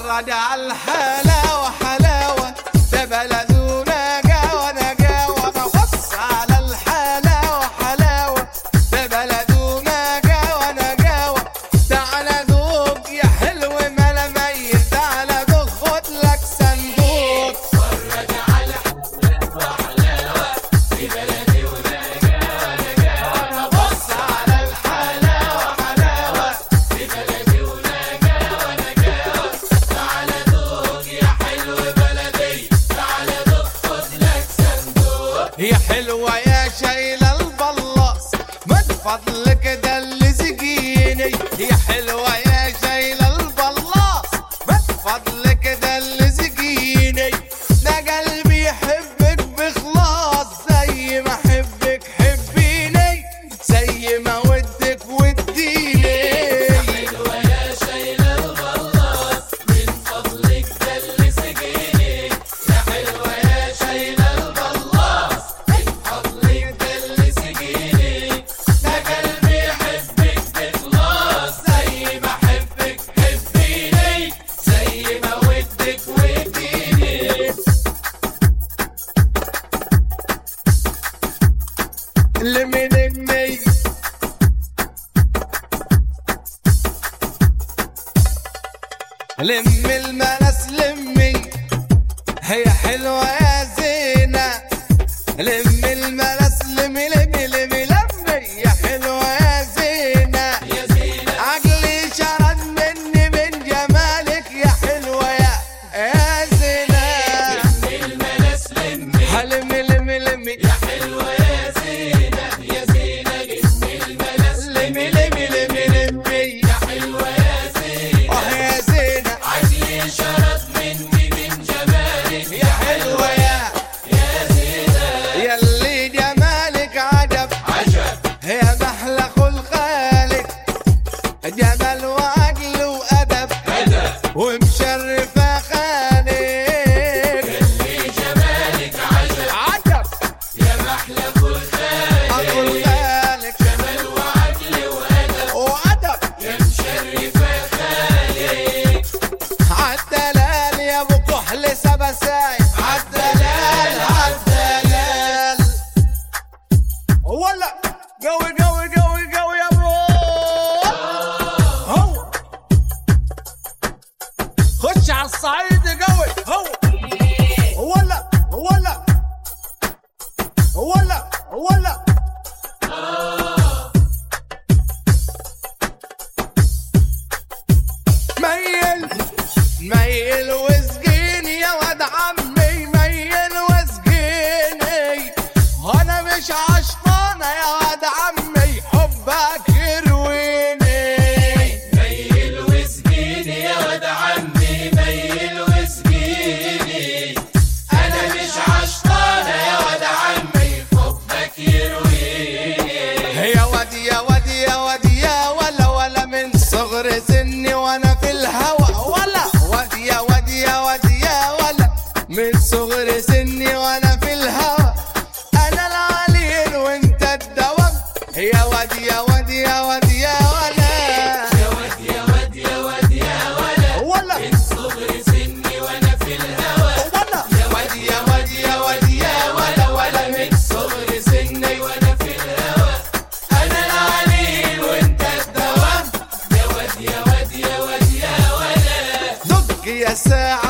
ورد على الحلاوة حلاوة ده بلدونا جاوة نجاوة ببص على الحلاوة حلاوة ده بلدونا جاوة نجاوة تعالى دوق يا حلو ملا ميت تعالى دوق خد لك صندوق بص على الحلاوة حلاوة يا حلوة يا شايلة البلاص من فضلك ده اللي سقيني يا حلوة يا شايلة البلاص من فضلك ده اللي سقيني ده قلبي يحبك بخلاص زي ما احبك حبيني زي ما ودك وديني ده قلبي يحبك بخلاص زي ما احبك حبيني زي ما ودك وديني لمي لمي لمي المنس لمي هي حلوة يا زينة لمي المنس لمي لمي لمي لمي يا حلوة يا زينة يا زينة عقلي شرد مني من جمالك يا حلوة يا يا زينة لمي المنس لمي لمي لمي لمي يا حلوة يا زينة يا زينة لمي المنس لمي لمي لمي لمي يا حلوة يا زينة اه يا زينة عقلي شرد مني من جمالك يا حلوة يا يلي جمالك عجب عجب يا محلى خلقالك جمال وعقل وادب ادب ومشرفه خالك يلي جمالك عجب عجب يا محلى خلقالك خلقالك جمال وعقل وادب وادب يا مشرفه خالك عالدلال يا ابو كحل سبساي عالدلال عالدلال ولا قوي قوي قوي قوي يا ابو هو خش على الصعيد قوي هو ولا ولا ولا ولا ميل ميل وسقيني يا ولد عمي ميل وسقيني انا مش عشقانه يا ولد عمي حبك يرويني ميل وسقيني يا ولد عمي ميل وسقيني انا مش عشقانه يا ولد عمي حبك يرويني يا ود يا ود يا ود يا ولا ولا من صغر سني وانا في الهوى ولا ود يا ود يا ود يا ولا من صغر سني وانا في الهوى انا العليل وانت الدوام يا ود يا ود يا ود يا ولا يا ود يا ود يا ود يا ولد ولا من صغر سني وانا في الهوى ولا يا ود يا ود يا ود يا ولا ولا من صغر سني وانا في الهوى انا العليل وانت الدوام يا ود يا ود يا ود يا ولد دق يا ساعة